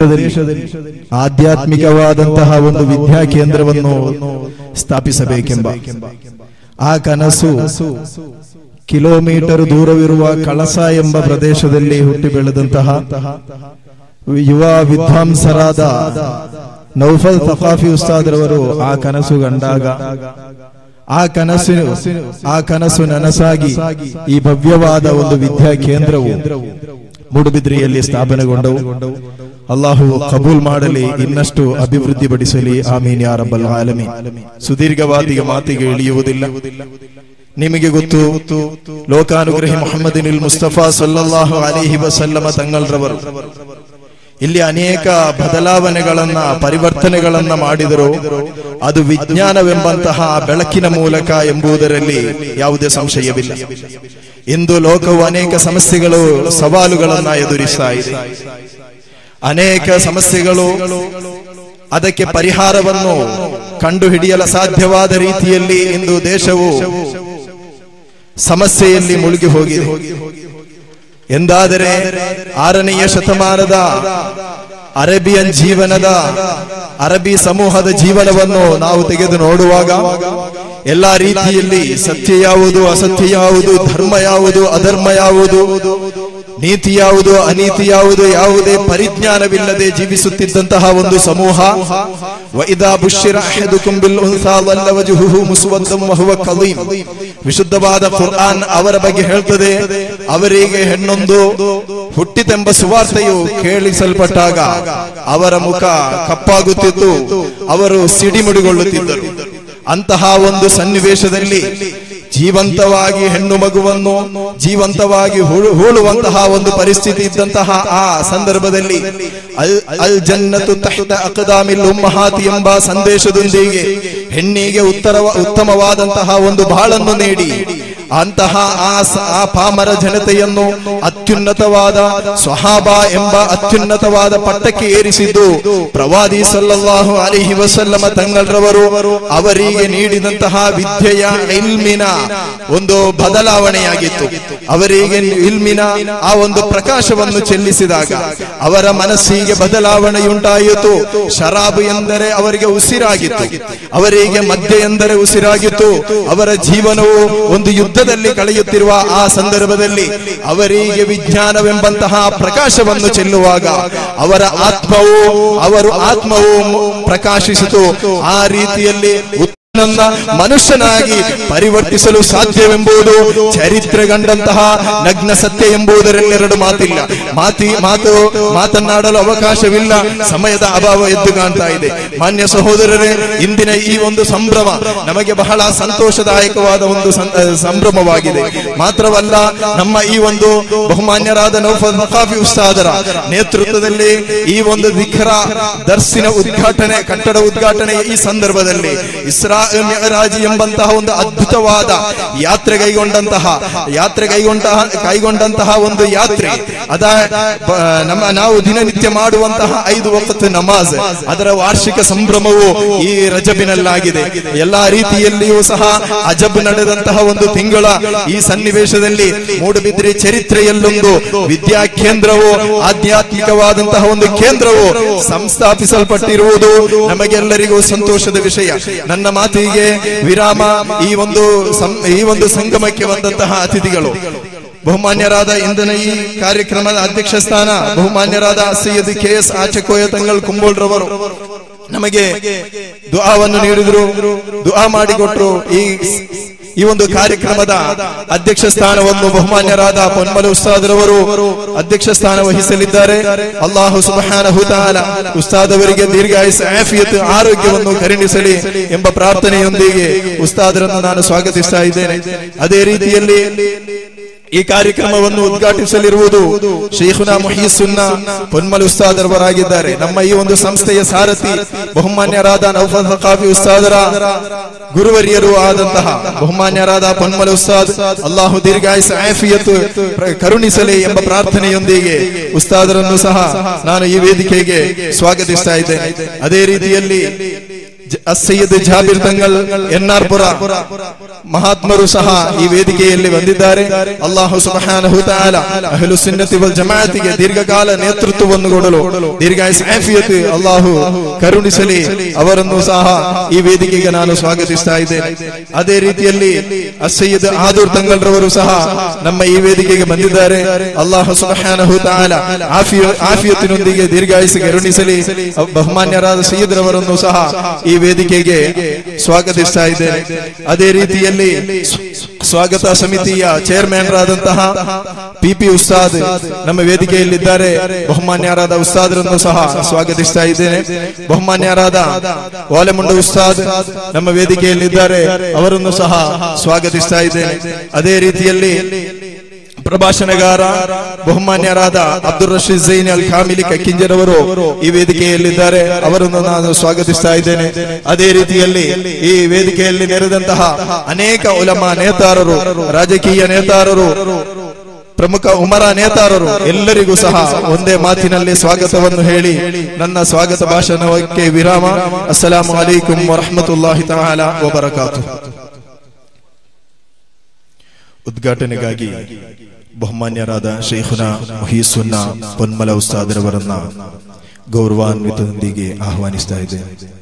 ದೇಶದಲ್ಲಿ ಆಧ್ಯಾತ್ಮಿಕವಾದಂತಹ ಒಂದು ವಿದ್ಯಾ ಕೇಂದ್ರವನ್ನು ಸ್ಥಾಪಿಸಬೇಕೆಂಬ ಆ ಕನಸು ಕಿಲೋಮೀಟರ್ ದೂರವಿರುವ ಕಳಸ ಎಂಬ ಪ್ರದೇಶದಲ್ಲಿ ಹುಟ್ಟಿ ಬೆಳೆದಂತಹ ಯುವ ವಿದ್ವಾಂಸರಾದ ನೌಫಲ್ ತಫಾಫಿ ಉಸ್ತಾದ್ರವರು ಆ ಕನಸು ಕಂಡಾಗ ಆ ಕನಸು ಆ ಕನಸು ನನಸಾಗಿ ಈ ಭವ್ಯವಾದ ಒಂದು ವಿದ್ಯಾ ಕೇಂದ್ರವು ಮೂಡುಬಿದ್ರಿಯಲ್ಲಿ ಸ್ಥಾಪನೆಗೊಂಡವು ಅಲ್ಲಾಹು ಕಬೂಲ್ ಮಾಡಲಿ ಇನ್ನಷ್ಟು ಅಭಿವೃದ್ಧಿ ಪಡಿಸಲಿ ಆಮೀನ್ ಯಾ ರಬ್ಬಲ್ ಆಲಮೀನ್ ಸುದೀರ್ಘವಾದಿಗೆ ಮಾತಿಗೆ ಇಳಿಯುವುದಿಲ್ಲ ನಿಮಗೆ ಗೊತ್ತು ಲೋಕಾನುಗ್ರಹಿ ಮೊಹಮ್ಮದಿನಿಲ್ ಮುಸ್ತಫಾ ಸಲ್ಲಲ್ಲಾಹು ಅಲಿಹಿ ವಸಲ್ಲಮ ತಂಗಲ್ರವರು ಇಲ್ಲಿ ಅನೇಕ ಬದಲಾವಣೆಗಳನ್ನ ಪರಿವರ್ತನೆಗಳನ್ನ ಮಾಡಿದರು ಅದು ವಿಜ್ಞಾನವೆಂಬಂತಹ ಬೆಳಕಿನ ಮೂಲಕ ಎಂಬುದರಲ್ಲಿ ಯಾವುದೇ ಸಂಶಯವಿಲ್ಲ ಇಂದು ಲೋಕವು ಅನೇಕ ಸಮಸ್ಯೆಗಳು ಸವಾಲುಗಳನ್ನ ಎದುರಿಸ್ತಾ ಇದೆ ಅನೇಕ ಸಮಸ್ಯೆಗಳು ಅದಕ್ಕೆ ಪರಿಹಾರವನ್ನು ಕಂಡುಹಿಡಿಯಲು ಸಾಧ್ಯವಾದ ರೀತಿಯಲ್ಲಿ ಇಂದು ದೇಶವು ಸಮಸ್ಯೆಯಲ್ಲಿ ಮುಳುಗಿ ಹೋಗಿದೆ ಎಂದಾದರೆ ಆರನೆಯ ಶತಮಾನದ ಅರೇಬಿಯನ್ ಜೀವನದ ಅರಬಿ ಸಮೂಹದ ಜೀವನವನ್ನು ನಾವು ತೆಗೆದು ನೋಡುವಾಗ ಎಲ್ಲಾ ರೀತಿಯಲ್ಲಿ ಸತ್ಯ ಯಾವುದು ಅಸತ್ಯ ಯಾವುದು ಧರ್ಮ ಯಾವುದು ಅಧರ್ಮ ಯಾವುದು ನೀತಿ ಯಾವುದು ಅನೀತಿ ಯಾವುದು ಯಾವುದೇ ಪರಿಜ್ಞಾನವಿಲ್ಲದೆ ಜೀವಿಸುತ್ತಿದ್ದಂತಹ ಒಂದು ಸಮೂಹ ವೈದಾ ಬುಷಿರ ಅಹದುಕುಂ ಬಿಲ್ ಉನ್ಸಾ ವಲ್ಲ ವಜುಹುಹು ಮುಸ್ವದ್ದಂ ವಹುವ ಕಲೀಮ್ ವಿಶುದ್ಧವಾದ ಕುರ್ಆನ್ ಅವರ ಬಗ್ಗೆ ಹೇಳ್ತದೆ ಅವರಿಗೆ ಹೆಣ್ಣೊಂದು ಹುಟ್ಟಿತೆಂಬ ಸುವಾರ್ತೆಯು ಕೇಳಿಸಲ್ಪಟ್ಟಾಗ ಅವರ ಮುಖ ಕಪ್ಪಾಗುತ್ತಿತ್ತು ಅವರು ಸಿಡಿಮಿಡಿಗೊಳ್ಳುತ್ತಿದ್ದರು ಅಂತಹ ಒಂದು ಸನ್ನಿವೇಶದಲ್ಲಿ ಜೀವಂತವಾಗಿ ಹೆಣ್ಣು ಮಗುವನ್ನು ಜೀವಂತವಾಗಿ ಹೂಳು- ಹೂಳುವಂತಹ ಒಂದು ಪರಿಸ್ಥಿತಿ ಇದ್ದಂತಹ ಆ ಸಂದರ್ಭದಲ್ಲಿ ಅಲ್ ಅಲ್ ಜನ್ನತು ತಹ್ತ ಅಕದಾಮಿಲ್ ಉಮ್ಮಹಾತಿ ಎಂಬ ಸಂದೇಶದೊಂದಿಗೆ ಹೆಣ್ಣಿಗೆ ಉತ್ತರ ಉತ್ತಮವಾದಂತಹ ಒಂದು ಬಾಳನ್ನು ನೀಡಿ ಅಂತಹ ಆ ಸ- ಆ ಪಾಮರ ಜನತೆಯನ್ನು ಅತ್ಯುನ್ನತವಾದ ಸ್ವಹಾಬ ಎಂಬ ಅತ್ಯುನ್ನತವಾದ ಪಟ್ಟಕ್ಕೆ ಏರಿಸಿದ್ದು ಪ್ರವಾದಿ ಸಲ್ಲಲ್ಲಾಹು ಅಲಿಹಿ ವಸಲ್ಲಮ ತಂಗಲ್ರವರು ಅವರಿಗೆ ನೀಡಿದಂತಹ ವಿದ್ಯೆಯ ಇಲ್ಮಿನ ಒಂದು ಬದಲಾವಣೆಯಾಗಿತ್ತು ಅವರಿಗೆ ಇಲ್ಮಿನ ಆ ಒಂದು ಪ್ರಕಾಶವನ್ನು ಚೆಲ್ಲಿಸಿದಾಗ ಅವರ ಮನಸ್ಸಿಗೆ ಬದಲಾವಣೆಯುಂಟಾಯಿತು ಶರಾಬು ಎಂದರೆ ಅವರಿಗೆ ಉಸಿರಾಗಿತ್ತು ಅವರಿಗೆ ಮದ್ಯ ಎಂದರೆ ಉಸಿರಾಗಿತ್ತು ಅವರ ಜೀವನವು ಒಂದು ಯುದ್ಧದಲ್ಲಿ ಕಳೆಯುತ್ತಿರುವ ಆ ಸಂದರ್ಭದಲ್ಲಿ ಅವರಿಗೆ ವಿಜ್ಞಾನವೆಂಬಂತಹ ಪ್ರಕಾಶವನ್ನು ಚೆಲ್ಲುವಾಗ ಅವರ ಆತ್ಮವು ಅವರು ಆತ್ಮವು ಪ್ರಕಾಶಿಸಿತು ಆ ರೀತಿಯಲ್ಲಿ ನನ್ನ ಮನುಷ್ಯನಾಗಿ ಪರಿವರ್ತಿಸಲು ಸಾಧ್ಯವೆಂಬುದು ಚರಿತ್ರೆ ಕಂಡಂತಹ ನಗ್ನ ಸತ್ಯ ಎಂಬುದರಲ್ಲಿ ಎರಡು ಮಾತಿಲ್ಲ ಮಾತಿ ಮಾತು ಮಾತನಾಡಲು ಅವಕಾಶವಿಲ್ಲ ಸಮಯದ ಅಭಾವ ಎದ್ದು ಕಾಣ್ತಾ ಇದೆ ಮಾನ್ಯ ಸಹೋದರರೇ ಇಂದಿನ ಈ ಒಂದು ಸಂಭ್ರಮ ನಮಗೆ ಬಹಳ ಸಂತೋಷದಾಯಕವಾದ ಒಂದು ಸಂ- ಅಹ್, ಸಂಭ್ರಮವಾಗಿದೆ ಮಾತ್ರವಲ್ಲ ನಮ್ಮ ಈ ಒಂದು ಬಹುಮಾನ್ಯರಾದ ನೌಫಲ್ ನಕಾಫಿ ಉಸ್ತಾದರ ನೇತೃತ್ವದಲ್ಲಿ ಈ ಒಂದು ದಿಖರ ದರ್ಸಿನ ಉದ್ಘಾಟನೆ ಕಟ್ಟಡ ಉದ್ಘಾಟನೆ ಈ ಸಂದರ್ಭದಲ್ಲಿ ಇಸ್ರಾ ಮಿಅರಾಜ್ ಎಂಬಂತಹ ಒಂದು ಅದ್ಭುತವಾದ ಯಾತ್ರೆ ಕೈಗೊಂಡಂತಹ ಯಾತ್ರೆ ಕೈಗೊಂಡಂತಹ ಕೈಗೊಂಡಂತಹ ಒಂದು ಯಾತ್ರೆ ಅದ ಬ- ನಮ್ಮ ನಾವು ದಿನನಿತ್ಯ ಮಾಡುವಂತಹ ಐದು ವಕ್ತ ನಮಾಜ್ ಅದರ ವಾರ್ಷಿಕ ಸಂಭ್ರಮವು ಈ ರಜಬಿನಲ್ಲಾಗಿದೆ ಎಲ್ಲಾ ರೀತಿಯಲ್ಲಿಯೂ ಸಹ ಅಜಬ್ ನಡೆದಂತಹ ಒಂದು ತಿಂಗಳ ಈ ಸನ್ನಿವೇಶದಲ್ಲಿ ಮೂಡುಬಿದ್ರೆ ಚರಿತ್ರೆಯಲ್ಲೊಂದು ವಿದ್ಯಾ ಕೇಂದ್ರವು ಆಧ್ಯಾತ್ಮಿಕವಾದಂತಹ ಒಂದು ಕೇಂದ್ರವು ಸಂಸ್ಥಾಪಿಸಲ್ಪಟ್ಟಿರುವುದು ನಮಗೆಲ್ಲರಿಗೂ ಸಂತೋಷದ ವಿಷಯ ನನ್ನ ಮಾತಿಗೆ ವಿರಾಮ ಈ ಒಂದು ಸಂ- ಈ ಒಂದು ಸಂಗಮಕ್ಕೆ ಬಂದಂತಹ ಅತಿಥಿಗಳು ಬಹುಮಾನ್ಯರಾದ ಇಂದಿನ ಈ ಕಾರ್ಯಕ್ರಮದ ಅಧ್ಯಕ್ಷ ಸ್ಥಾನ ಬಹುಮಾನ್ಯರಾದ ಸೈಯದ್ ಕೆ ಎಸ್ ಆಚಕೋಯ ತಂಗಳ್ ಕುಂಬೋಳ್ರವರು ನಮಗೆ ದುಆವನ್ನು ನೀಡಿದ್ರು ದುಆ ಮಾಡಿಕೊಟ್ರು ಈ ಈ ಒಂದು ಕಾರ್ಯಕ್ರಮದ ಅಧ್ಯಕ್ಷ ಸ್ಥಾನವನ್ನು ಬಹುಮಾನ್ಯರಾದ ಪೊನ್ಮಲ ಉಸ್ತಾದ್ರವರು ಅಧ್ಯಕ್ಷ ಸ್ಥಾನ ವಹಿಸಲಿದ್ದಾರೆ ಅಲ್ಲಾಹು ಸುಬ್ಹಾನಹು ತಆಲ ಉಸ್ತಾದ್ ಅವರಿಗೆ ದೀರ್ಘಾಯುಸ್ ಆಫಿಯತ್ ಆರೋಗ್ಯವನ್ನು ಕರುಣಿಸಲಿ ಎಂಬ ಪ್ರಾರ್ಥನೆಯೊಂದಿಗೆ ಉಸ್ತಾದರನ್ನು ನಾನು ಸ್ವಾಗತಿಸ್ತಾ ಇದ್ದೇನೆ ಅದೇ ರೀತಿಯಲ್ಲಿ ಈ ಕಾರ್ಯಕ್ರಮವನ್ನು ಉದ್ಘಾಟಿಸಲಿರುವುದು ಶೇಖುನಾ ಮುಹೀಸುನ್ನ ಪೊನ್ಮಲ್ ಉಸ್ತಾದರವರಾಗಿದ್ದಾರೆ ನಮ್ಮ ಈ ಒಂದು ಸಂಸ್ಥೆಯ ಸಾರಥಿ ಬಹುಮಾನ್ಯರಾದ ನೌಫಲ್ ಹಕಾಫಿ ಉಸ್ತಾದರ ಗುರುವರಿಯರು ಆದಂತಹ ಬಹುಮಾನ್ಯರಾದ ಪೊನ್ಮಲ್ ಉಸ್ತಾದ್ ಅಲ್ಲಾಹು ದೀರ್ಘಾಯುಸ್ ಆಫಿಯತ್ ಪ್ರ- ಕರುಣಿಸಲಿ ಎಂಬ ಪ್ರಾರ್ಥನೆಯೊಂದಿಗೆ ಉಸ್ತಾದರನ್ನು ಸಹ ನಾನು ಈ ವೇದಿಕೆಗೆ ಸ್ವಾಗತಿಸ್ತಾ ಇದ್ದೇನೆ ಅದೇ ರೀತಿಯಲ್ಲಿ ಸಯ್ಯದ್ ಜಾಬಿರ್ ತಂಗಲ್ ಎನ್ ಆರ್ ಪುರ ಮಹಾತ್ಮರು ಸಹ ಈ ವೇದಿಕೆಯಲ್ಲಿ ಬಂದಿದ್ದಾರೆ ಅಲ್ಲಾಹು ಸುಬ್ಹಾನಹು ತಆಲ ಅಹ್ಲು ಸುನ್ನತಿ ವಲ್ ಜಮಾಅತಿಗೆ ದೀರ್ಘಕಾಲ ನೇತೃತ್ವವನ್ನು ಕೊಡಲು ದೀರ್ಘಾಯುಸ್ ಆಫಿಯತ್ ಅಲ್ಲಾಹು ಕರುಣಿಸಲಿ ಅವರನ್ನು ಸಹ ಈ ವೇದಿಕೆಗೆ ನಾನು ಸ್ವಾಗತಿಸ್ತಾ ಇದ್ದೇನೆ ಅದೇ ರೀತಿಯಲ್ಲಿ ಅಸಯ್ಯದ್ ಆದೂರ್ ತಂಗಲ್ ರವರು ಸಹ ನಮ್ಮ ಈ ವೇದಿಕೆಗೆ ಬಂದಿದ್ದಾರೆ ಅಲ್ಲಾಹು ಸುಬ್ಹಾನಹು ತಆಲ ಆಫಿಯ ಆಫಿಯತಿನೊಂದಿಗೆ ದೀರ್ಘಾಯುಸ್ ಕರುಣಿಸಲಿ ಬಹುಮಾನ್ಯರಾದ ಸಯ್ಯದ್ ರವರನ್ನು ಸಹ ಈ ವೇದಿಕೆಗೆ ಸ್ವಾಗತಿಸ್ತಾ ಇದ್ದೇನೆ ಅದೇ ರೀತಿಯಲ್ಲಿ ಸ್ವಾಗತ ಸಮಿತಿಯ ಚೇರ್ಮನ್ ರಾದಂತಹ ಪಿ ಪಿ ಉಸ್ತಾದ್ ನಮ್ಮ ವೇದಿಕೆಯಲ್ಲಿದ್ದಾರೆ ಬಹುಮಾನ್ಯರಾದ ಉಸ್ತಾದ್ರನ್ನು ಸಹ ಸ್ವಾಗತಿಸ್ತಾ ಇದ್ದೇನೆ ಬಹುಮಾನ್ಯರಾದ ವಾಲೆಮುಂಡ ಉಸ್ತಾದ್ ನಮ್ಮ ವೇದಿಕೆಯಲ್ಲಿದ್ದಾರೆ ಅವರನ್ನು ಸಹ ಸ್ವಾಗತಿಸ್ತಾ ಇದ್ದೇನೆ ಅದೇ ರೀತಿಯಲ್ಲಿ ಪ್ರಭಾಷಣಗಾರ ಬಹುಮಾನ್ಯರಾದ ಅಬ್ದುಲ್ ರಶೀದ್ ಜೈನ್ ಅಲ್ ಖಾಮಿಲಿ ಕಕ್ಕಿಂಜರವರು ಈ ವೇದಿಕೆಯಲ್ಲಿದ್ದಾರೆ ಅವರನ್ನು ನಾನು ಸ್ವಾಗತಿಸ್ತಾ ಇದ್ದೇನೆ ಅದೇ ರೀತಿಯಲ್ಲಿ ಈ ವೇದಿಕೆಯಲ್ಲಿ ನೆರೆದಂತಹ ಅನೇಕ ಉಲಮಾ ನೇತಾರರು ರಾಜಕೀಯ ನೇತಾರರು ಪ್ರಮುಖ ಉಮರ ನೇತಾರರು ಎಲ್ಲರಿಗೂ ಸಹ ಒಂದೇ ಮಾತಿನಲ್ಲಿ ಸ್ವಾಗತವನ್ನು ಹೇಳಿ ನನ್ನ ಸ್ವಾಗತ ಭಾಷಣಕ್ಕೆ ವಿರಾಮ ಅಸ್ಸಲಾಮು ಅಲೈಕುಂ ವರಹಮತುಲ್ಲಾಹಿ ತಆಲಾ ವಬರಕಾತು ಉದ್ಘಾಟನೆಗಾಗಿ ಬಹುಮಾನ್ಯರಾದ ಶೇಖುನ ಮುಹೀಸುನ್ನ ಪೊನ್ಮಲ ಉಸ್ತಾದರವರನ್ನ ಗೌರವಾನ್ವಿತದೊಂದಿಗೆ ಆಹ್ವಾನಿಸ್ತಾ ಇದ್ದೇನೆ